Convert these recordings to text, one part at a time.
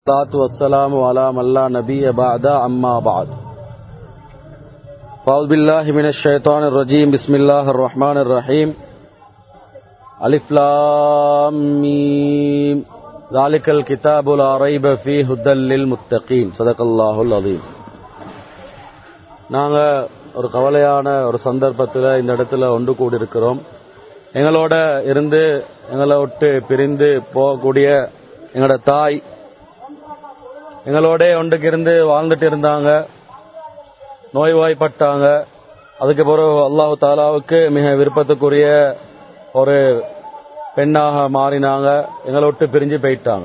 الصلاة والسلام على من لا نبي بعد أما بعد فأعوذ بالله من الشيطان الرجيم بسم الله الرحمن الرحيم ألف لام ميم ذلك الكتاب لا ريب فيه هدى للمتقين صدق الله العظيم நாங்கள் ஒரு கவலையான ஒரு சந்தர்ப்பத்தில் இந்த இடத்துல ஒன்று கூடியிருக்கிறோம் எங்களோட இருந்து எங்களை விட்டு பிரிந்து போகக்கூடிய எங்களோட தாய் எங்களோட ஒன்றுக்கு இருந்து வாழ்ந்துட்டு இருந்தாங்க நோய்வாய்ப்பட்டாங்க அதுக்கு பிறகு அல்லாஹு தாலாவுக்கு மிக விருப்பத்துக்குரிய ஒரு பெண்ணாக மாறினாங்க எங்களை விட்டு பிரிஞ்சு போயிட்டாங்க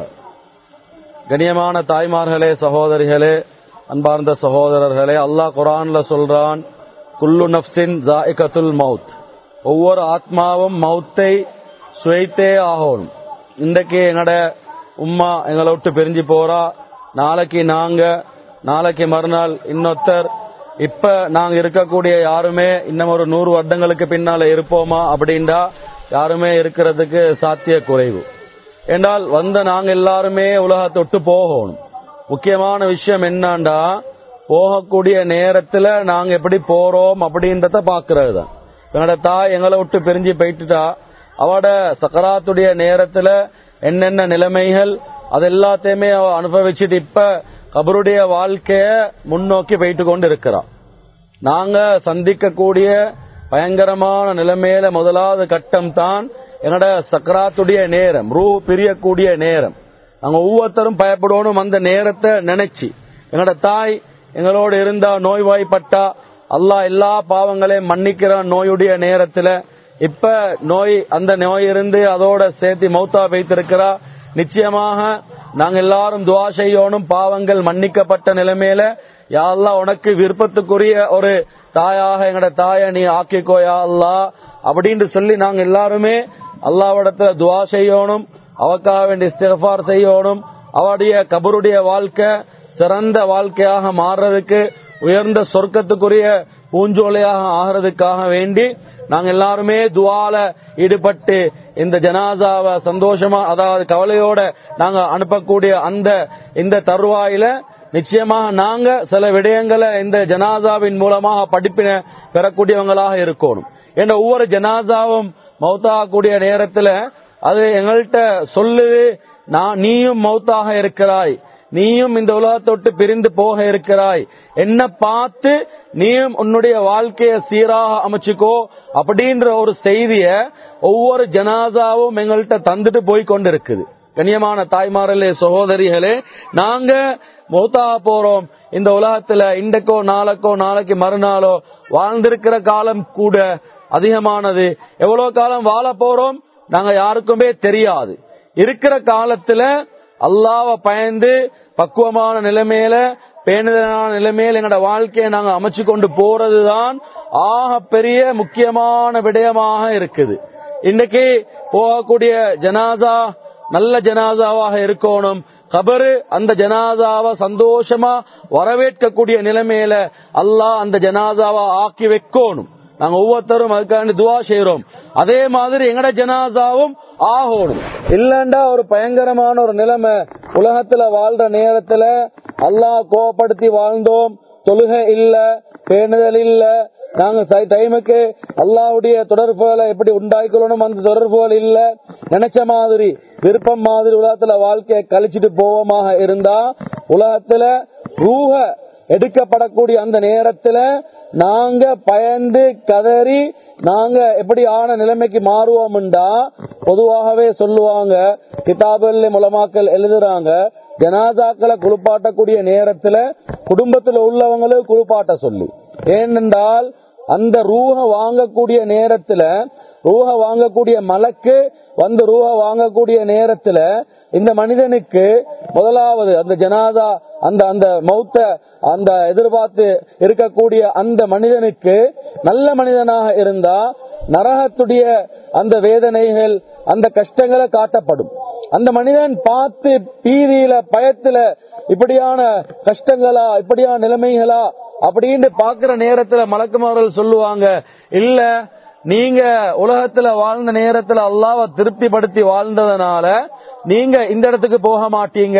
கண்ணியமான தாய்மார்களே சகோதரிகளே அன்பார்ந்த சகோதரர்களே அல்லாஹ் குரான்ல சொல்றான் குல்லு நப்சின் ஜாயிகத்துல் மவுத் ஒவ்வொரு ஆத்மாவும் மவுத்தை சுவைத்தே ஆகணும் இன்றைக்கு எங்கட உம்மா எங்களை விட்டு பிரிஞ்சு போறா நாளைக்கு நாங்க நாளைக்கு மறுநாள் இன்னொருத்தர் இப்ப நாங்க இருக்கக்கூடிய யாருமே இன்னும் ஒரு நூறு வருடங்களுக்கு பின்னால இருப்போமா அப்படின்டா யாருமே இருக்கிறதுக்கு சாத்திய குறைவு என்றால் வந்த நாங்க எல்லாருமே உலகத்தை விட்டு போகணும் முக்கியமான விஷயம் என்னண்டா போகக்கூடிய நேரத்துல நாங்க எப்படி போறோம் அப்படின்றத பாக்குறது தான் எங்களோட தாய் எங்களை விட்டு பிரிஞ்சு போயிட்டுட்டா அவட சக்கராத்துடைய நேரத்துல என்னென்ன நிலைமைகள் அது எல்லாத்தையுமே அவ அனுபவிச்சுட்டு இப்ப கபருடைய வாழ்க்கைய முன்னோக்கி போயிட்டு கொண்டு இருக்கிறான் நாங்க சந்திக்கக்கூடிய பயங்கரமான நிலைமையில முதலாவது கட்டம் தான் என்னோட சக்கராத்துடைய நேரம் ரூ பிரியக்கூடிய நேரம் நாங்க ஒவ்வொருத்தரும் பயப்படணும் அந்த நேரத்தை நினைச்சு எங்களோட தாய் எங்களோட இருந்தா நோய்வாய்ப்பட்டா அல்லாஹ் எல்லா பாவங்களையும் மன்னிக்கிறான் நோயுடைய நேரத்துல இப்ப நோய் அந்த நோய் இருந்து அதோட சேர்த்து மௌத்தா வைத்திருக்கிறா நிச்சயமாக நாங்க எல்லாரும் துவா செய்யணும் பாவங்கள் மன்னிக்கப்பட்ட நிலைமையில யாரெல்லாம் உனக்கு விருப்பத்துக்குரிய ஒரு தாயாக எங்கட தாய நீ ஆக்கிக்கோயா அல்லா அப்படின்னு சொல்லி நாங்க எல்லாருமே அல்லாவிடத்துல துவா செய்யணும் அவக்காக வேண்டிய இஸ்திஃபார் செய்யணும் அவருடைய கபருடைய வாழ்க்கை சிறந்த வாழ்க்கையாக மாறுறதுக்கு உயர்ந்த சொர்க்கத்துக்குரிய பூஞ்சோலையாக ஆகிறதுக்காக வேண்டி நாங்க எல்லாருமே துவால ஈடுபட்டு இந்த ஜனாசாவை சந்தோஷமா அதாவது கவலையோட நாங்க அனுப்பக்கூடிய அந்த இந்த தருவாயில நிச்சயமாக நாங்க சில விடயங்களை இந்த ஜனாசாவின் மூலமாக படிப்பின பெறக்கூடியவங்களாக இருக்கணும் என்ற ஒவ்வொரு ஜனாசாவும் மௌத்தாகக்கூடிய நேரத்துல அது எங்கள்கிட்ட சொல்லுது நான் நீயும் மௌத்தாக இருக்கிறாய் நீயும் இந்த உலகத்தொட்டு பிரிந்து போக இருக்கிறாய் என்ன பார்த்து நீயும் உன்னுடைய வாழ்க்கைய சீராக அமைச்சுக்கோ அப்படின்ற ஒரு செய்திய ஒவ்வொரு ஜனாதாவும் எங்கள்கிட்ட தந்துட்டு போய் கொண்டு இருக்குது கண்ணியமான தாய்மார்களே சகோதரிகளே நாங்க மௌத்தாக போறோம் இந்த உலகத்துல இன்றைக்கோ நாளைக்கோ நாளைக்கு மறுநாளோ வாழ்ந்திருக்கிற காலம் கூட அதிகமானது எவ்வளவு காலம் வாழ போறோம் நாங்க யாருக்குமே தெரியாது இருக்கிற காலத்துல அல்லாவ பயந்து பக்குவமான நிலைமையில பேணுதலான நிலைமையில எங்களோட வாழ்க்கையை நாங்க அமைச்சு கொண்டு போறதுதான் ஆக பெரிய முக்கியமான விடயமாக இருக்குது இன்னைக்கு போகக்கூடிய ஜனாதா நல்ல ஜனாதாவாக இருக்கணும் கபரு அந்த ஜனாதாவை சந்தோஷமா வரவேற்கக்கூடிய நிலைமையில அல்லாஹ் அந்த ஜனாதாவை ஆக்கி வைக்கணும் நாங்க ஒவ்வொருத்தரும் அதுக்காண்டி துவா செய்யறோம் அதே மாதிரி எங்கட ஜனாதாவும் ஆகணும் இல்லண்டா ஒரு பயங்கரமான ஒரு நிலைமை உலகத்துல வாழ்ற நேரத்துல அல்லாஹ் கோபப்படுத்தி வாழ்ந்தோம் தொழுகை இல்ல பேணுதல் இல்ல நாங்க டைமுக்கு அல்லாவுடைய தொடர்புகளை எப்படி உண்டாக்கணும் அந்த தொடர்புகள் இல்ல நினைச்ச மாதிரி விருப்பம் மாதிரி உலகத்துல வாழ்க்கையை கழிச்சிட்டு போவோமாக இருந்தா உலகத்துல ரூஹ எடுக்கப்படக்கூடிய அந்த நேரத்துல நாங்க பயந்து கதறி நாங்க எப்படி ஆன நிலைமைக்கு மாறுவோம்டா பொதுவாகவே சொல்லுவாங்க கிதாபல் மூலமாக்கள் எழுதுறாங்க ஜனாதாக்களை குளிப்பாட்டக்கூடிய நேரத்துல குடும்பத்துல உள்ளவங்களும் குளிப்பாட்ட சொல்லி ஏனென்றால் அந்த ரூஹ வாங்கக்கூடிய நேரத்துல ரூஹ வாங்கக்கூடிய மலக்கு வந்து ரூஹ வாங்கக்கூடிய நேரத்துல இந்த மனிதனுக்கு முதலாவது அந்த ஜனாதா அந்த அந்த மௌத்த அந்த எதிர்பார்த்து இருக்கக்கூடிய அந்த மனிதனுக்கு நல்ல மனிதனாக இருந்தா நரகத்துடைய அந்த வேதனைகள் அந்த கஷ்டங்களை காட்டப்படும் அந்த மனிதன் பார்த்து பீதியில பயத்துல இப்படியான கஷ்டங்களா இப்படியான நிலைமைகளா அப்படின்னு பாக்குற நேரத்துல மலக்குமார்கள் சொல்லுவாங்க இல்ல நீங்க உலகத்துல வாழ்ந்த நேரத்துல அல்லாவை திருப்திப்படுத்தி வாழ்ந்ததுனால நீங்க இந்த இடத்துக்கு போக மாட்டீங்க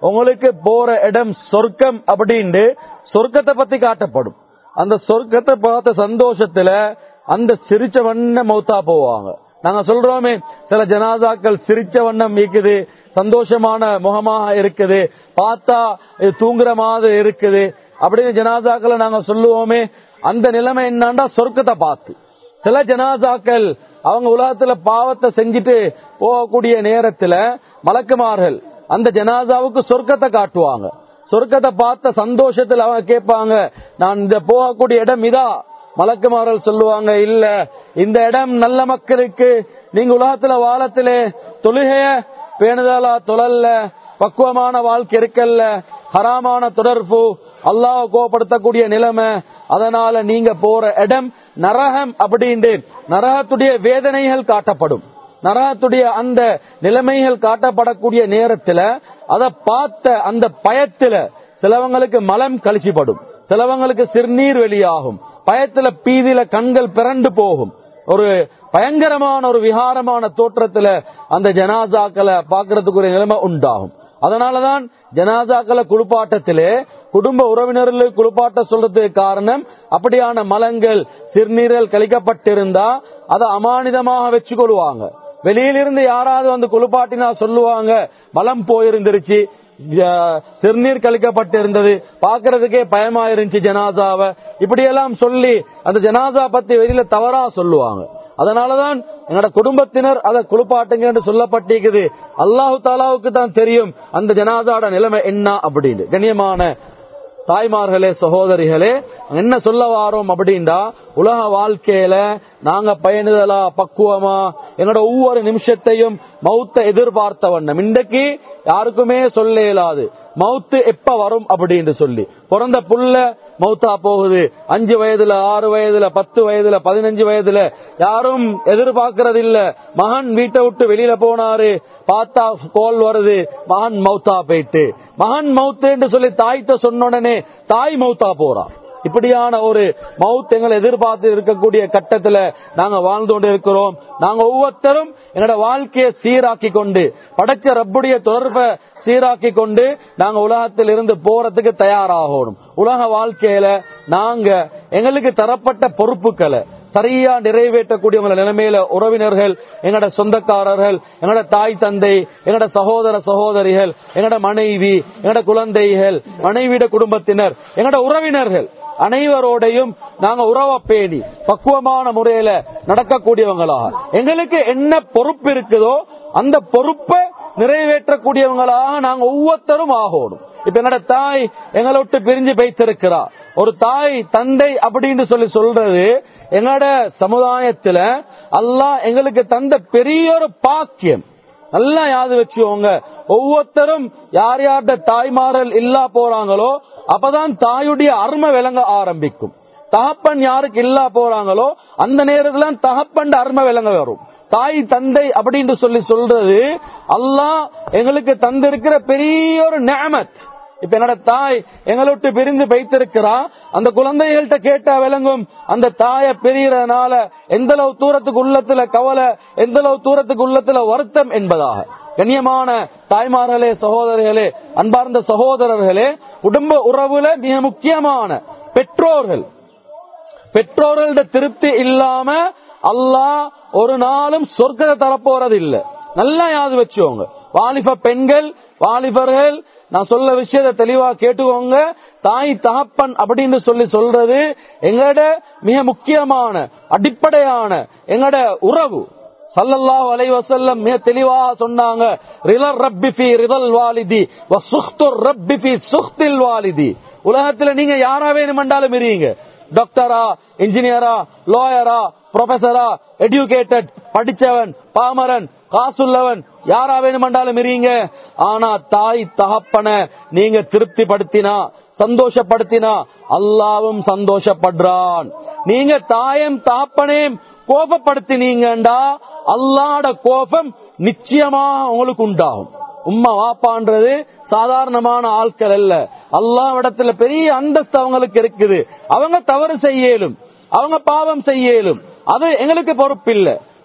உங்களுக்கு போற இடம் சொர்க்கம் அப்படின்னு சொர்க்கத்தை பத்தி காட்டப்படும் அந்த சொர்க்கத்தை பார்த்த சந்தோஷத்துல அந்த சிரிச்ச வண்ண மௌத்தா போவாங்க நாங்க சொல்றோமே சில ஜனாதாக்கள் சிரிச்ச வண்ணம் இருக்குது சந்தோஷமான முகமாக இருக்குது பார்த்தா இது தூங்குற மாதிரி இருக்குது அப்படின்னு ஜனாதாக்களை நாங்க சொல்லுவோமே அந்த நிலைமை என்னன்னா சொர்க்கத்தை பார்த்து சில ஜனாதாக்கள் அவங்க உலகத்துல பாவத்தை செஞ்சுட்டு போகக்கூடிய நேரத்துல மலக்குமார்கள் அந்த ஜனாதாவுக்கு சொர்க்கத்தை காட்டுவாங்க சொர்க்கத்தை பார்த்த சந்தோஷத்துல அவங்க கேட்பாங்க நான் இந்த போகக்கூடிய இடம் இதா மலக்குமார்கள் சொல்லுவாங்க இல்ல இந்த இடம் நல்ல மக்களுக்கு நீங்க உலகத்துல வாழத்திலே தொழுகைய பேணுதலா தொழல்ல பக்குவமான வாழ்க்கை இருக்கல்ல ஹராமான தொடர்பு அல்லாஹ் கோபப்படுத்தக்கூடிய நிலைமை அதனால நீங்க போற இடம் நரகம் அப்படின்ட்டு நரகத்துடைய வேதனைகள் காட்டப்படும் நரகத்துடைய அந்த நிலைமைகள் காட்டப்படக்கூடிய நேரத்துல அதை பார்த்த அந்த பயத்துல சிலவங்களுக்கு மலம் கழிச்சுப்படும் சிலவங்களுக்கு சிறுநீர் வெளியாகும் பயத்துல பீதியில கண்கள் பிறண்டு போகும் ஒரு பயங்கரமான ஒரு விகாரமான தோற்றத்துல அந்த ஜனாசாக்களை பாக்குறதுக்குரிய நிலைமை உண்டாகும் அதனாலதான் ஜனாசாக்களை குளிப்பாட்டத்திலே குடும்ப உறவினர்களுக்கு குளிப்பாட்ட சொல்றதுக்கு காரணம் அப்படியான மலங்கள் சிறுநீரல் கழிக்கப்பட்டிருந்தா அதை அமானிதமாக வச்சு கொள்வாங்க வெளியிலிருந்து யாராவது வந்து குளிப்பாட்டினா சொல்லுவாங்க மலம் போயிருந்துருச்சு ஜ- சிறுநீர் கழிக்கப்பட்டிருந்தது பாக்குறதுக்கே பயமா இருந்துச்சு ஜனாதாவை இப்படியெல்லாம் சொல்லி அந்த ஜனாதா பத்தி வெளியில தவறா சொல்லுவாங்க அதனாலதான் எங்களோட குடும்பத்தினர் அதை குளிப்பாட்டுங்க என்று சொல்லப்பட்டிருக்குது அல்லாஹு தாலாவுக்கு தான் தெரியும் அந்த ஜனாதாட நிலைமை என்ன அப்படின்னு கண்ணியமான தாய்மார்களே சகோதரிகளே என்ன சொல்ல வாரோம் அப்படின்னா உலக வாழ்க்கையில நாங்க பயணிதலா பக்குவமா எங்களோட ஒவ்வொரு நிமிஷத்தையும் மௌத்த எதிர்பார்த்த வண்ணம் இன்றைக்கு யாருக்குமே சொல்ல இயலாது மௌத்து எப்ப வரும் அப்படின்னு சொல்லி பிறந்த புள்ள மௌத்தா போகுது அஞ்சு வயதுல ஆறு வயதுல பத்து வயதுல பதினஞ்சு வயதுல யாரும் எதிர்பார்க்கறது இல்ல மகன் வீட்டை விட்டு வெளியில போனாரு பார்த்தா கோல் வருது மகன் மௌத்தா போயிட்டு மகன் மௌத்துன்னு சொல்லி தாய்த்த சொன்ன உடனே தாய் மௌத்தா போறா இப்படியான ஒரு மவுத் எங்களை எதிர்பார்த்து இருக்கக்கூடிய கட்டத்துல நாங்க வாழ்ந்து கொண்டு இருக்கிறோம் நாங்க ஒவ்வொருத்தரும் என்னோட வாழ்க்கையை சீராக்கி கொண்டு படைச்ச ரப்புடைய தொடர்பை சீராக்கி கொண்டு நாங்க உலகத்தில் இருந்து போறதுக்கு தயாராகணும் உலக வாழ்க்கையில நாங்க எங்களுக்கு தரப்பட்ட பொறுப்புகளை சரியா நிறைவேற்றக்கூடிய உங்கள நிலைமையில உறவினர்கள் எங்களோட சொந்தக்காரர்கள் எங்களோட தாய் தந்தை எங்களோட சகோதர சகோதரிகள் எங்களோட மனைவி எங்களோட குழந்தைகள் மனைவியோட குடும்பத்தினர் எங்களோட உறவினர்கள் அனைவரோடையும் நாங்க உறவை பேணி பக்குவமான முறையில நடக்கக்கூடியவங்களாக எங்களுக்கு என்ன பொறுப்பு இருக்குதோ அந்த பொறுப்பை நிறைவேற்றக்கூடியவங்களாக நாங்க ஒவ்வொருத்தரும் ஆகணும் இப்ப என்னோட தாய் எங்களை விட்டு பிரிஞ்சு வைத்திருக்கிறா ஒரு தாய் தந்தை அப்படின்னு சொல்லி சொல்றது எங்களோட சமுதாயத்துல அல்லாஹ் எங்களுக்கு தந்த பெரிய ஒரு பாக்கியம் நல்லா யாது வச்சுக்கோங்க ஒவ்வொருத்தரும் யார் யார்ட தாய்மார்கள் இல்லா போறாங்களோ அப்பதான் தாயுடைய அருமை விளங்க ஆரம்பிக்கும் தகப்பன் யாருக்கு இல்லா போறாங்களோ அந்த நேரத்துல தகப்பன் அருமை விளங்க வரும் தாய் தந்தை அப்படின்னு சொல்லி சொல்றது அல்லாஹ் எங்களுக்கு தந்திருக்கிற பெரிய ஒரு நேமத் இப்ப என்னோட தாய் எங்களை விட்டு பிரிந்து வைத்திருக்கிறா அந்த குழந்தைகள்கிட்ட கேட்டா விளங்கும் அந்த தாய பிரியறதுனால எந்த அளவு தூரத்துக்கு உள்ளத்துல கவலை எந்த அளவு தூரத்துக்கு உள்ளத்துல வருத்தம் என்பதாக கண்ணியமான தாய்மார்களே சகோதரர்களே அன்பார்ந்த சகோதரர்களே குடும்ப உறவுல மிக முக்கியமான பெற்றோர்கள் பெற்றோர்களோட திருப்தி இல்லாம அல்லாஹ் ஒரு நாளும் சொர்க்கத்தை தரப்போறது இல்ல நல்லா யாது வச்சுக்கோங்க வாலிப பெண்கள் வாலிபர்கள் நான் சொல்ல விஷயத்தை தெளிவா கேட்டுக்கோங்க தாய் தகப்பன் அப்படின்னு சொல்லி சொல்றது எங்கட மிக முக்கியமான அடிப்படையான எங்கட உறவு சல்லல்லாஹு அலைஹி வஸல்லம் மிக தெளிவாக சொன்னாங்க ரிலர் ரப்பி ஃபி ரிதல் வாலிதி வ சுஹ்துர் ரப்பி ஃபி சுஹ்தில் வாலிதி உலகத்துல நீங்க யாரா வேணுமென்றாலும் இருங்க டாக்டரா இன்ஜினியரா லாயரா ப்ரொஃபசரா எஜுகேட்டட் படிச்சவன் பாமரன் காசுள்ளவன் யாரா வேணுமென்றாலும் இருங்க ஆனா தாய் தகப்பன நீங்க திருப்திப்படுத்தினா சந்தோஷப்படுத்தினா அல்லாவும் சந்தோஷப்படுறான் நீங்க தாயம் தகப்பனையும் கோபப்படுத்தினீங்கண்டா அல்லாட கோபம் நிச்சயமா உங்களுக்கு உண்டாகும் உம்மா வாப்பான்றது சாதாரணமான ஆட்கள் அல்ல அல்லாவிடத்துல பெரிய அந்தஸ்து அவங்களுக்கு இருக்குது அவங்க தவறு செய்யலும் அவங்க பாவம் செய்யலும் அது எங்களுக்கு பொறுப்பில்லை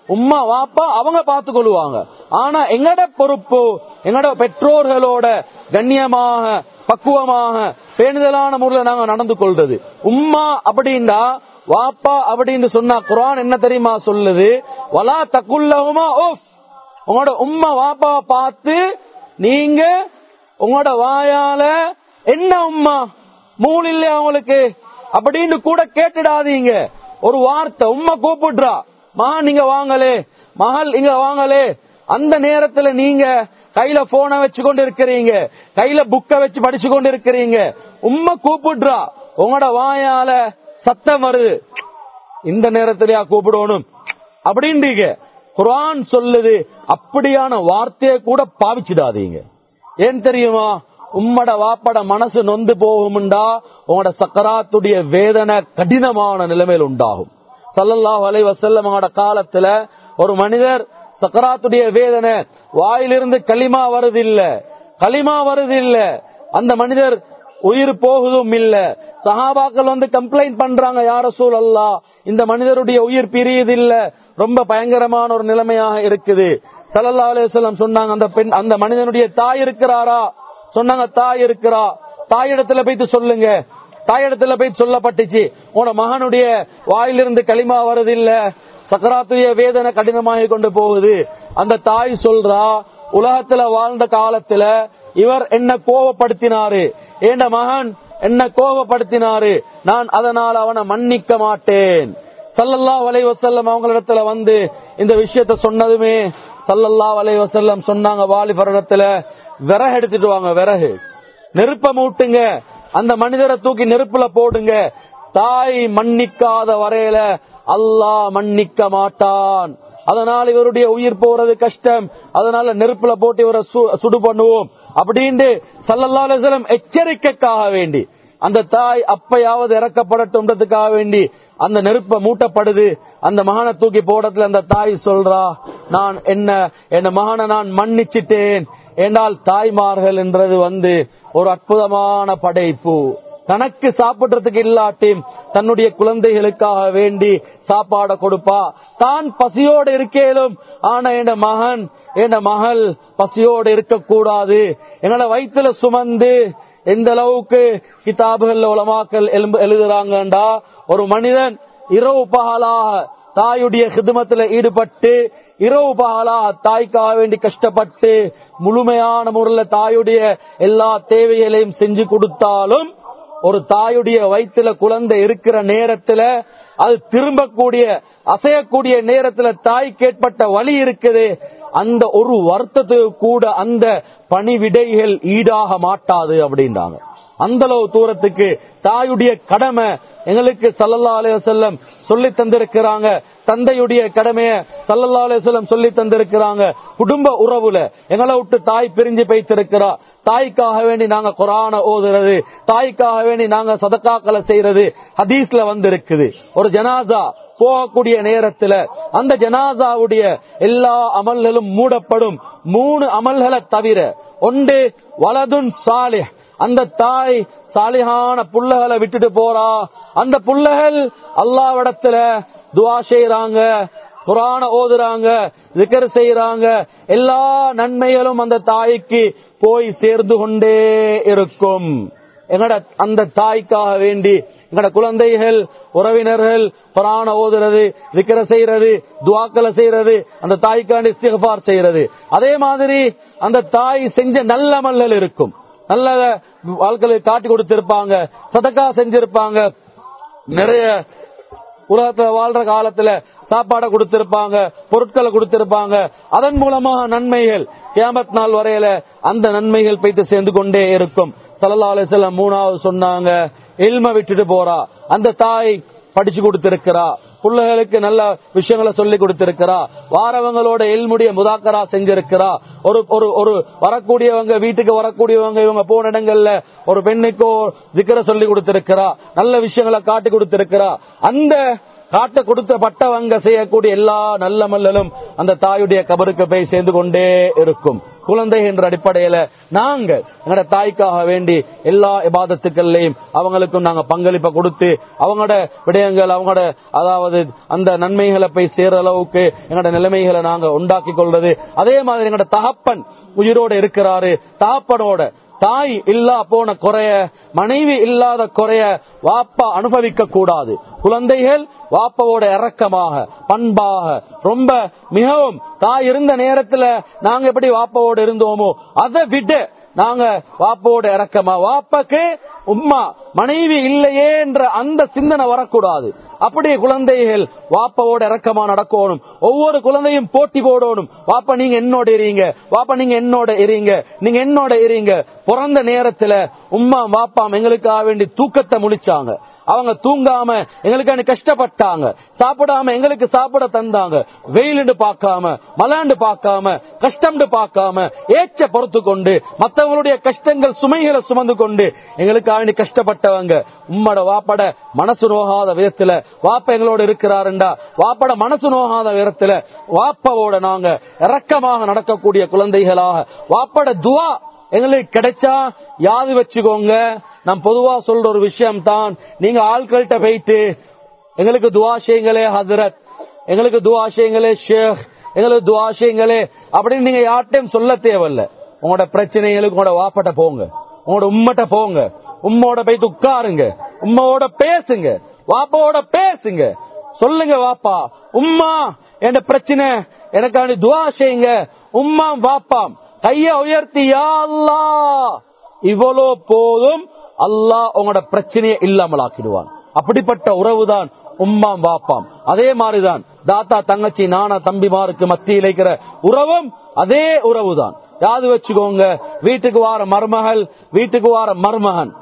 உம்மா வாப்பா அவங்க பார்த்து கொள்வாங்க ஆனா எங்கட பொறுப்பு எங்கட பெற்றோர்களோட கண்ணியமாக பக்குவமாக பேணுதலான முறையில் நாங்க நடந்து கொள்றது உம்மா அப்படின்னா வாப்பா அப்படின்னு சொன்னா குரான் என்ன தெரியுமா சொல்லுது வலா தக்குல்லகுமா ஓஃப் உங்களோட உம்மா வாப்பாவை பார்த்து நீங்க உங்களோட வாயால என்ன உம்மா மூணு இல்லையா உங்களுக்கு அப்படின்னு கூட கேட்டுடாதீங்க ஒரு வார்த்தை உம்மா கூப்பிடுறா மகன் நீங்க வாங்கலே மகள் இங்க வாங்கலே அந்த நேரத்துல நீங்க கையில போனை வச்சு கொண்டு இருக்கிறீங்க கையில புக்க வச்சு படிச்சு கொண்டு இருக்கிறீங்க உம்மா கூப்பிடுறா உங்களோட வாயால சத்தம் வருது இந்த நேரத்திலயா கூப்பிடணும் அப்படின்றீங்க குரான் சொல்லுது அப்படியான வார்த்தையை கூட பாவிச்சிடாதீங்க ஏன் தெரியுமா உம்மட வாப்பட மனசு நொந்து போகும்டா உங்களோட சக்கராத்துடைய வேதனை கடினமான நிலைமையில் உண்டாகும் சல்லல்லாஹு அலைஹி வஸல்லமோட காலத்துல ஒரு மனிதர் சக்கராத்துடைய வேதனை வாயிலிருந்து களிமா வருது இல்ல களிமா வருது இல்ல அந்த மனிதர் உயிர் போகுதும் இல்ல சஹாபாக்கள் வந்து கம்ப்ளைண்ட் பண்றாங்க யார சூழல்லா இந்த மனிதருடைய உயிர் பிரியுது இல்ல ரொம்ப பயங்கரமான ஒரு நிலைமையாக இருக்குது சல்லல்லா அலையம் சொன்னாங்க அந்த பெண் அந்த மனிதனுடைய தாய் இருக்கிறாரா சொன்னாங்க தாய் இருக்கிறா தாயிடத்துல போயிட்டு சொல்லுங்க தாயிடத்துல போய் சொல்லப்பட்டுச்சு உன மகனுடைய வாயிலிருந்து களிமா வருது இல்ல சக்கராத்துடைய வேதனை கடினமாகி கொண்டு போகுது அந்த தாய் சொல்றா உலகத்துல வாழ்ந்த காலத்துல இவர் என்ன கோபப்படுத்தினாரு ஏண்ட மகன் என்ன கோபப்படுத்தினாரு நான் அதனால் அவனை மன்னிக்க மாட்டேன் சல்லல்லா வலை வசல்லம் அவங்களிடத்துல வந்து இந்த விஷயத்த சொன்னதுமே சல்லல்லா வலை வசல்லம் சொன்னாங்க வாலிபரிடத்துல விறகு எடுத்துட்டு வாங்க விறகு நெருப்ப மூட்டுங்க அந்த மனிதரை தூக்கி நெருப்புல போடுங்க தாய் மன்னிக்காத வரையில அல்லாஹ் மன்னிக்க மாட்டான் அதனால இவருடைய உயிர் போறது கஷ்டம் அதனால நெருப்புல போட்டு இவரை சு- சுடு பண்ணுவோம் அப்படின்னு சல்லல்லா அலிஸ்லம் எச்சரிக்கைக்காக வேண்டி அந்த தாய் அப்பயாவது இறக்கப்படட்டும்ன்றதுக்காக வேண்டி அந்த நெருப்ப மூட்டப்படுது அந்த மகனை தூக்கி போடத்துல அந்த தாய் சொல்றா நான் என்ன என் மகனை நான் மன்னிச்சிட்டேன் என்றால் தாய்மார்கள் என்றது வந்து ஒரு அற்புதமான படைப்பு தனக்கு சாப்பிடுறதுக்கு இல்லாட்டியும் தன்னுடைய குழந்தைகளுக்காக வேண்டி சாப்பாட கொடுப்பா தான் பசியோடு இருக்கேலும் ஆனா என் மகன் என் மகள் பசியோடு இருக்கக்கூடாது எங்களோட வயிற்றுல சுமந்து எந்த அளவுக்கு கிதாபுகள்ல உலமாக்கள் எலும்பு எழுதுறாங்கண்டா ஒரு மனிதன் இரவு பகலாக தாயுடைய ஹிதமத்துல ஈடுபட்டு இரவு பகலாக தாய்க்காக வேண்டி கஷ்டப்பட்டு முழுமையான முறையில் தாயுடைய எல்லா தேவைகளையும் செஞ்சு கொடுத்தாலும் ஒரு தாயுடைய வயிற்றுல குழந்தை இருக்கிற நேரத்துல அது திரும்பக்கூடிய அசையக்கூடிய நேரத்துல தாய்க்கு ஏற்பட்ட வலி இருக்குது அந்த ஒரு வருத்தத்துக்கு கூட அந்த பணிவிடைகள் ஈடாக மாட்டாது அப்படின்றாங்க அந்த அளவு தூரத்துக்கு தாயுடைய கடமை எங்களுக்கு சல்லல்லா அலைய செல்லம் சொல்லி தந்திருக்கிறாங்க தந்தையுடைய கடமைய சல்லல்லா அலைய செல்லம் சொல்லி தந்திருக்கிறாங்க குடும்ப உறவுல எங்களை விட்டு தாய் பிரிஞ்சு போய்த்திருக்கிறா தாய்க்காக வேண்டி நாங்க குரான ஓதுறது தாய்க்காக வேண்டி நாங்க சதக்காக்களை செய்யறது ஹதீஸ்ல வந்து இருக்குது ஒரு ஜனாசா போகக்கூடிய நேரத்துல அந்த ஜனாசாவுடைய எல்லா அமல்களும் மூடப்படும் மூணு அமல்களை தவிர ஒன்று வலதுன் சாலிஹ் அந்த தாய் சாலிஹான புள்ளகளை விட்டுட்டு போறா அந்த புள்ளகள் அல்லாவிடத்துல துவா செய்யறாங்க குரான ஓதுறாங்க விக்கர் செய்யறாங்க எல்லா நன்மைகளும் அந்த தாய்க்கு போய் சேர்ந்து கொண்டே இருக்கும் எங்கட அந்த தாய்க்காக வேண்டி எங்கட குழந்தைகள் உறவினர்கள் புராண ஓதுறது விக்கிர செய்யறது துவாக்களை செய்யறது அந்த தாய்க்காண்டி இஸ்திகபார் செய்யறது அதே மாதிரி அந்த தாய் செஞ்ச நல்ல மல்லல் இருக்கும் நல்ல வாழ்க்கையை காட்டி கொடுத்திருப்பாங்க சதக்கா செஞ்சிருப்பாங்க நிறைய உலகத்துல வாழ்ற காலத்துல சாப்பாடை கொடுத்திருப்பாங்க பொருட்களை கொடுத்திருப்பாங்க அதன் மூலமாக நன்மைகள் கியாமத் நாள் வரையில அந்த நன்மைகள் போயிட்டு சேர்ந்து கொண்டே இருக்கும் சல்லா அலிஸ்லாம் மூணாவது சொன்னாங்க எல்ம விட்டுட்டு போறா அந்த தாய் படிச்சு கொடுத்திருக்கிறா பிள்ளைகளுக்கு நல்ல விஷயங்களை சொல்லி கொடுத்திருக்கிறா வாரவங்களோட எல்முடைய முதாக்கரா செஞ்சிருக்கிறா ஒரு ஒரு ஒரு வரக்கூடியவங்க வீட்டுக்கு வரக்கூடியவங்க இவங்க போன இடங்கள்ல ஒரு பெண்ணுக்கோ திக்கர சொல்லி கொடுத்திருக்கிறா நல்ல விஷயங்களை காட்டி கொடுத்திருக்கிறா அந்த காட்ட கொடுத்தப்பட்டவங்க செய்யக்கூடிய எல்லா நல்ல மல்லலும் அந்த தாயுடைய கபருக்கு போய் சேர்ந்து கொண்டே இருக்கும் குழந்தை என்ற அடிப்படையில நாங்க எங்களோட தாய்க்காக வேண்டி எல்லா இபாதத்துக்கள்லையும் அவங்களுக்கும் நாங்க பங்களிப்பை கொடுத்து அவங்களோட விடயங்கள் அவங்களோட அதாவது அந்த நன்மைகளை போய் சேர அளவுக்கு எங்களோட நிலைமைகளை நாங்க உண்டாக்கி கொள்றது அதே மாதிரி எங்களோட தகப்பன் உயிரோட இருக்கிறாரு தகப்பனோட தாய் இல்லா போன குறைய மனைவி இல்லாத குறைய வாப்பா அனுபவிக்க கூடாது குழந்தைகள் வாப்பாவோட இறக்கமாக பண்பாக ரொம்ப மிகவும் தாய் இருந்த நேரத்துல நாங்க எப்படி வாப்பாவோட இருந்தோமோ அதை விட நாங்க வாப்போட இறக்கமா வாப்பாக்கு உம்மா மனைவி இல்லையே என்ற அந்த சிந்தனை வரக்கூடாது அப்படியே குழந்தைகள் வாப்பாவோட இறக்கமா நடக்கணும் ஒவ்வொரு குழந்தையும் போட்டி போடணும் வாப்பா நீங்க என்னோட இருங்க வாப்பா நீங்க என்னோட இருங்க நீங்க என்னோட இருங்க பிறந்த நேரத்துல உம்மா வாப்பாம் எங்களுக்காக வேண்டி தூக்கத்தை முழிச்சாங்க அவங்க தூங்காம எங்களுக்கான கஷ்டப்பட்டாங்க சாப்பிடாம எங்களுக்கு சாப்பிட தந்தாங்க வெயிலுண்டு பார்க்காம மலாண்டு பார்க்காம கஷ்டம்னு பார்க்காம ஏச்ச பொறுத்து கொண்டு மத்தவங்களுடைய கஷ்டங்கள் சுமைகளை சுமந்து கொண்டு எங்களுக்காக கஷ்டப்பட்டவங்க உம்மட வாப்பட மனசு நோகாத விதத்துல வாப்ப எங்களோட இருக்கிறாருண்டா வாப்பட மனசு நோகாத விதத்துல வாப்பாவோட நாங்க இறக்கமாக நடக்கக்கூடிய குழந்தைகளாக வாப்பட துவா எங்களுக்கு கிடைச்சா யாது வச்சுக்கோங்க நான் பொதுவா சொல்ற ஒரு விஷயம் தான் நீங்க ஆட்கள்கிட்ட போயிட்டு எங்களுக்கு துவா செய்யுங்களே ஹசரத் எங்களுக்கு துவா செய்யுங்களே ஷேக் எங்களுக்கு துவா செய்யுங்களே அப்படின்னு நீங்க யார்ட்டையும் சொல்ல தேவையில்ல உங்களோட பிரச்சனைகளுக்கு உங்களோட வாப்பட்ட போங்க உங்களோட உம்மட்ட போங்க உம்மோட போயிட்டு உட்காருங்க உம்மோட பேசுங்க வாப்பாவோட பேசுங்க சொல்லுங்க வாப்பா உம்மா என் பிரச்சனை எனக்காண்டி துவா செய்யுங்க உம்மா வாப்பாம் கைய உயர்த்தி யா அல்லாஹ் இவ்வளோ போதும் அல்லாஹ் உங்களோட பிரச்சனையை இல்லாமல் ஆக்கிடுவான் அப்படிப்பட்ட உறவுதான் உம்மாம் வாப்பாம் அதே மாதிரிதான் தாத்தா தங்கச்சி நானா தம்பிமாருக்கு மத்தியில் இருக்கிற உறவும் அதே உறவுதான் யாது வச்சுக்கோங்க வீட்டுக்கு வார மருமகள் வீட்டுக்கு வார மருமகன்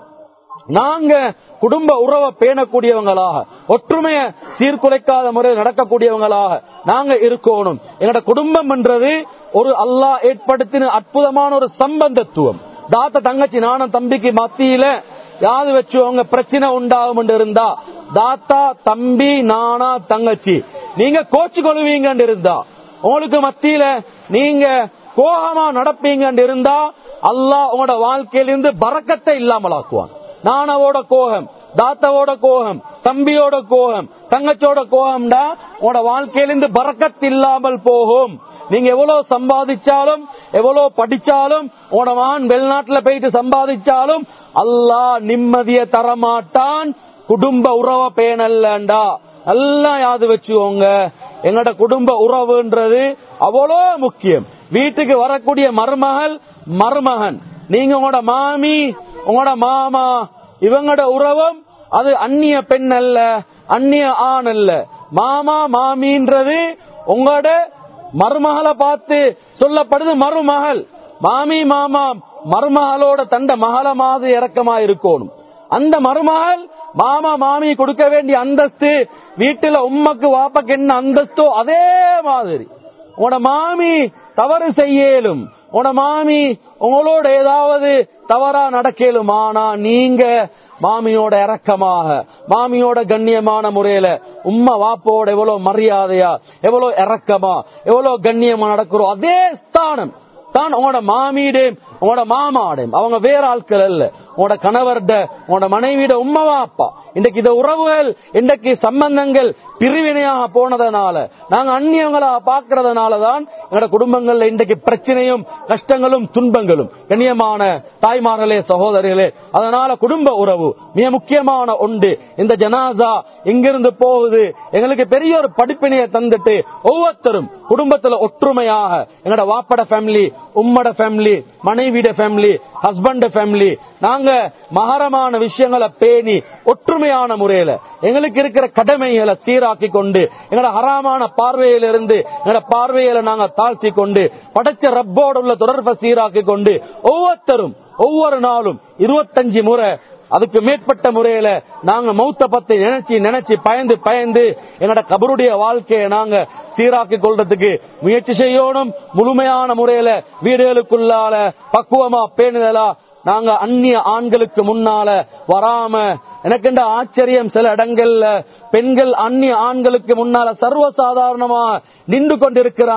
நாங்க குடும்ப உறவை பேணக்கூடியவங்களாக ஒற்றுமைய சீர்குலைக்காத முறையில் நடக்கக்கூடியவங்களாக நாங்க இருக்கணும் எங்கட குடும்பம் என்றது ஒரு அல்லாஹ் ஏற்படுத்தின அற்புதமான ஒரு சம்பந்தத்துவம் தாத்த தங்கச்சி நானும் தம்பிக்கு மத்தியில யாது வச்சுவங்க பிரச்சனை உண்டாகும் இருந்தா தாத்தா தம்பி நானா தங்கச்சி நீங்க கோச்சு கொள்வீங்க இருந்தா உங்களுக்கு மத்தியில நீங்க கோபமா நடப்பீங்க இருந்தா அல்லாஹ் உங்களோட வாழ்க்கையிலிருந்து பறக்கத்தை இல்லாமல் ஆக்குவான் நானாவோட கோகம் தாத்தாவோட கோகம் தம்பியோட கோகம் தங்கச்சோட கோகம்டா உங்களோட வாழ்க்கையிலிருந்து பறக்கத்து இல்லாமல் போகும் நீங்க எவ்வளவு சம்பாதிச்சாலும் எவ்வளவு படிச்சாலும் உன மகன் வெளிநாட்டுல போயிட்டு சம்பாதிச்சாலும் அல்லாஹ் நிம்மதிய தரமாட்டான் குடும்ப உறவ பேணல்லண்டா எல்லாம் யாது வச்சுக்கோங்க எங்கட குடும்ப உறவுன்றது அவ்வளோ முக்கியம் வீட்டுக்கு வரக்கூடிய மருமகள் மருமகன் நீங்க உங்களோட மாமி உங்களோட மாமா இவங்களோட உறவும் அது அந்நிய பெண் அல்ல அந்நிய ஆண் அல்ல மாமா மாமின்றது உங்களோட மருமகளை பார்த்து சொல்லப்படுது மருமகள் மாமி மாமா மருமகளோட தண்ட மகள மாதிரி இறக்கமா இருக்கணும் அந்த மருமகள் மாமா மாமி கொடுக்க வேண்டிய அந்தஸ்து வீட்டுல உம்மக்கு வாப்பக்கு என்ன அந்தஸ்தோ அதே மாதிரி உங்களோட மாமி தவறு செய்யலும் உன மாமி உங்களோட ஏதாவது தவறா நடக்கலும் ஆனா நீங்க மாமியோட இறக்கமாக மாமியோட கண்ணியமான முறையில உம்மா வாப்போட எவ்வளவு மரியாதையா எவ்வளவு இறக்கமா எவ்வளவு கண்ணியமா நடக்கிறோம் அதே ஸ்தானம் தான் உங்களோட மாமியிடையும் உங்களோட மாமாடையும் அவங்க வேற ஆட்கள் அல்ல உங்களோட கணவர்ட உங்களோட மனைவியோட உம்மவா அப்பா இன்றைக்கு இந்த உறவுகள் இன்றைக்கு சம்பந்தங்கள் பிரிவினையாக போனதனால நாங்க அந்நியங்களா பாக்குறதுனாலதான் எங்களோட குடும்பங்கள்ல இன்றைக்கு பிரச்சனையும் கஷ்டங்களும் துன்பங்களும் கண்ணியமான தாய்மார்களே சகோதரிகளே அதனால குடும்ப உறவு மிக முக்கியமான ஒன்று இந்த ஜனாசா இங்கிருந்து போகுது எங்களுக்கு பெரிய ஒரு படிப்பினையை தந்துட்டு ஒவ்வொருத்தரும் குடும்பத்துல ஒற்றுமையாக எங்களோட வாப்பட ஃபேமிலி உம்மட ஃபேமிலி மனைவிட ஃபேமிலி ஹஸ்பண்ட் ஃபேமிலி நாங்க மகரமான விஷயங்களை பேணி ஒற்றுமையான முறையில எங்களுக்கு இருக்கிற கடமைகளை சீராக்கி கொண்டு எங்களோட ஹராமான பார்வையிலிருந்து எங்களோட பார்வையில நாங்க தாழ்த்தி கொண்டு படைச்ச ரப்போடு உள்ள தொடர்பை சீராக்கி கொண்டு ஒவ்வொருத்தரும் ஒவ்வொரு நாளும் இருபத்தஞ்சு முறை அதுக்கு மேற்பட்ட முறையில நாங்க மௌத்த பத்தி நினைச்சு நினைச்சு பயந்து பயந்து எங்களோட கபருடைய வாழ்க்கையை நாங்க சீராக்கி கொள்றதுக்கு முயற்சி செய்யணும் முழுமையான முறையில வீடுகளுக்குள்ளால பக்குவமா பேணுதலா நாங்க அந்நிய ஆண்களுக்கு முன்னால வராம எனக்கு ஆச்சரியம் சில இடங்கள்ல பெண்கள் அந்நிய ஆண்களுக்கு முன்னால சர்வசாதாரணமா நின்று கொண்டிருக்கிறாங்க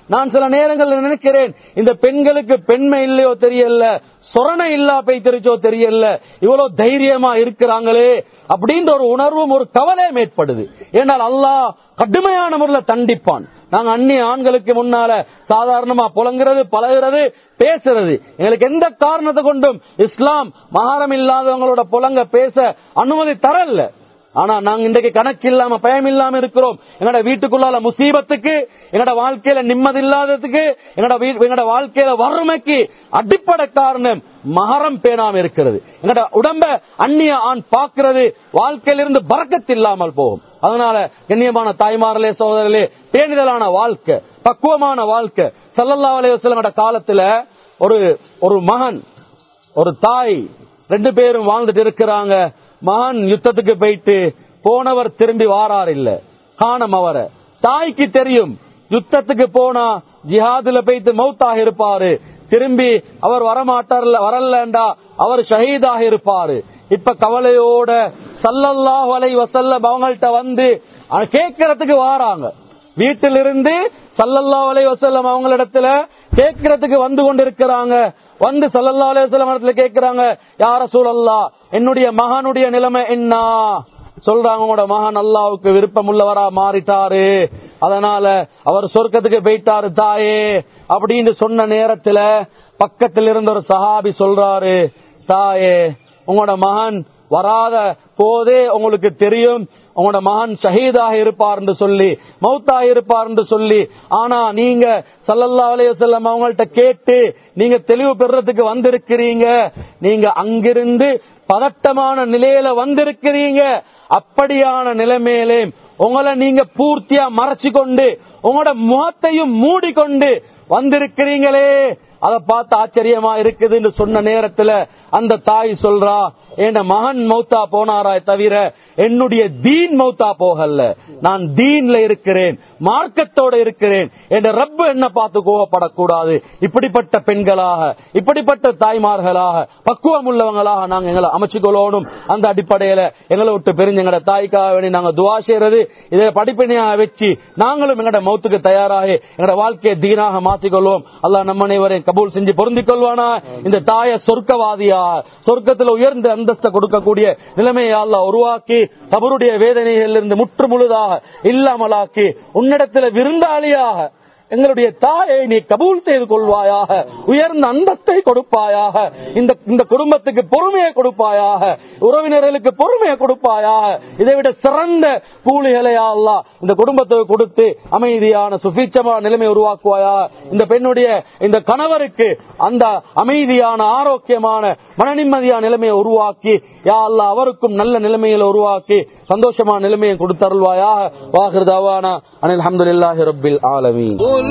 நான் சில நேரங்களில் நினைக்கிறேன் இந்த பெண்களுக்கு பெண்மை இல்லையோ தெரியல சொரணை இல்லா பெய்திருச்சோ தெரியல இவ்வளவு தைரியமா இருக்கிறாங்களே அப்படின்ற ஒரு உணர்வும் ஒரு கவலையும் ஏற்படுது ஏனால் அல்லாஹ் கடுமையான முறையில் தண்டிப்பான் நாங்க அந்நிய ஆண்களுக்கு முன்னால சாதாரணமா புலங்குறது பழகுறது பேசுறது எங்களுக்கு எந்த காரணத்தை கொண்டும் இஸ்லாம் மகாரம் இல்லாதவங்களோட புலங்க பேச அனுமதி தரல ஆனா நாங்க இன்றைக்கு கணக்கு இல்லாம பயம் இல்லாம இருக்கிறோம் எங்கட வீட்டுக்குள்ளால முசீபத்துக்கு எங்கட வாழ்க்கையில நிம்மதி இல்லாததுக்கு எங்கட வீ- எங்கட வாழ்க்கையில வறுமைக்கு அடிப்படை காரணம் மகரம் பேணாம இருக்கிறது எங்கட உடம்ப அந்நிய ஆண் பார்க்கிறது வாழ்க்கையிலிருந்து பறக்கத்து இல்லாமல் போகும் அதனால கண்ணியமான தாய்மார்களே சகோதரர்களே பேணிதலான வாழ்க்கை பக்குவமான வாழ்க்கை சல்லல்லா அலைவசலங்கட காலத்துல ஒரு ஒரு மகன் ஒரு தாய் ரெண்டு பேரும் வாழ்ந்துட்டு இருக்கிறாங்க மகன் யுத்தத்துக்கு போயிட்டு போனவர் திரும்பி வாரார் இல்ல காணம் அவரை தாய்க்கு தெரியும் யுத்தத்துக்கு போனா ஜிஹாதுல போயிட்டு மௌத்தாக இருப்பாரு திரும்பி அவர் வரமாட்டார்ல வரலண்டா அவர் ஷஹீதாக இருப்பாரு இப்ப கவலையோட சல்லல்லாஹு அலைஹி வஸல்லம் அவங்கள்ட்ட வந்து அஹ், கேட்கறதுக்கு வாராங்க வீட்டிலிருந்து சல்லல்லாஹு அலைஹி வஸல்லம் அவங்களிடத்துல கேட்கறதுக்கு வந்து கொண்டிருக்கிறாங்க வந்து சல்லல்லாஹு அலைஹி வஸல்லம் இடத்துல கேட்கறாங்க யார சூழல்லா என்னுடைய மகனுடைய நிலைமை என்ன சொல்றாங்க உங்களோட மகன் அல்லாவுக்கு விருப்பம் உள்ளவரா மாறிட்டாரு அதனால அவர் சொர்க்கத்துக்கு போயிட்டாரு தாயே அப்படின்னு சொன்ன நேரத்துல பக்கத்தில் இருந்த ஒரு சஹாபி சொல்றாரு தாயே உங்களோட மகன் வராத போதே உங்களுக்கு தெரியும் உங்களோட மகன் ஷஹீதாக இருப்பார் என்று சொல்லி மௌத்தா இருப்பார் என்று சொல்லி ஆனா நீங்க சல்லல்லா அலையம் அவங்கள்ட்ட கேட்டு நீங்க தெளிவு பெறறதுக்கு வந்திருக்கிறீங்க நீங்க அங்கிருந்து பதட்டமான நிலையில வந்திருக்கிறீங்க அப்படியான நிலைமையிலே உங்களை நீங்க பூர்த்தியா மறைச்சு கொண்டு உங்களோட முகத்தையும் மூடிக்கொண்டு வந்திருக்கிறீங்களே அதை பார்த்து ஆச்சரியமா இருக்குதுன்னு சொன்ன நேரத்துல அந்த தாய் சொல்றா என் மகன் மௌத்தா போனாராய் தவிர என்னுடைய தீன் மௌத்தா போகல நான் தீன்ல இருக்கிறேன் மார்க்கத்தோட இருக்கிறேன் என் ரப்பு என்ன பார்த்து கோவப்படக்கூடாது இப்படிப்பட்ட பெண்களாக இப்படிப்பட்ட தாய்மார்களாக பக்குவம் உள்ளவங்களாக நாங்க எங்களை அமைச்சுக்கொள்ளணும் அந்த அடிப்படையில எங்களை விட்டு பிரிஞ்சு எங்கட தாய்க்காக வேண்டி நாங்க துவா செய்யறது இதை படிப்பினையாக வச்சு நாங்களும் எங்கட மௌத்துக்கு தயாராகி எங்கட வாழ்க்கையை தீனாக மாற்றிக்கொள்வோம் அல்லாஹ் நம்ம அனைவரையும் கபூல் செஞ்சு பொருந்திக் கொள்வானா இந்த தாய சொர்க்கவாதியா சொர்க்கத்தில் உயர்ந்த அந்தஸ்தை கொடுக்கக்கூடிய நிலைமையை அல்லாஹ் உருவாக்கி கபருடைய வேதனைகளில் இருந்து முற்று முழுதாக இல்லாமலாக்கி உன்னிடத்துல விருந்தாளியாக எங்களுடைய தாயை நீ கபூல் செய்து கொள்வாயாக உயர்ந்த அந்தஸ்தை கொடுப்பாயாக இந்த இந்த குடும்பத்துக்கு பொறுமையை கொடுப்பாயாக உறவினர்களுக்கு பொறுமையை கொடுப்பாயாக இதை விட சிறந்த கூலிகளை அல்லாஹ் இந்த குடும்பத்துக்கு கொடுத்து அமைதியான சுபீட்சமான நிலைமை உருவாக்குவாயாக இந்த பெண்ணுடைய இந்த கணவருக்கு அந்த அமைதியான ஆரோக்கியமான மன நிம்மதியான நிலைமையை உருவாக்கி யா அல்லாஹ் அவருக்கும் நல்ல நிலைமையில உருவாக்கி சந்தோஷமான நிலைமையை கொடுத்தருள்வாயாக வாகிருதாவானா அனில் அஹமதுல்லாஹி ரப்பில் ஆலமீன் قل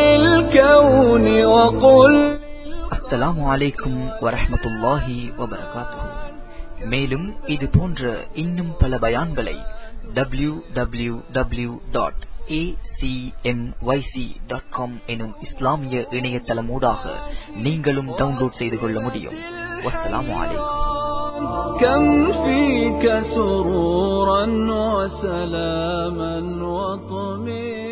للكون وقل அஸ்ஸலாமு அலைக்கும் வரஹ்மத்துல்லாஹி வபரகாத்துஹு மேலும் இது போன்ற இன்னும் பல பயான்களை டபிள்யூ டபிள்யூ டபிள்யூ டாட் எனும் இஸ்லாமிய இணையதளமூடாக நீங்களும் டவுன்லோட் செய்து கொள்ள முடியும் வஸ்ஸலாமு அலைக்கும் كم فيك سرورا وسلاما وطمئنا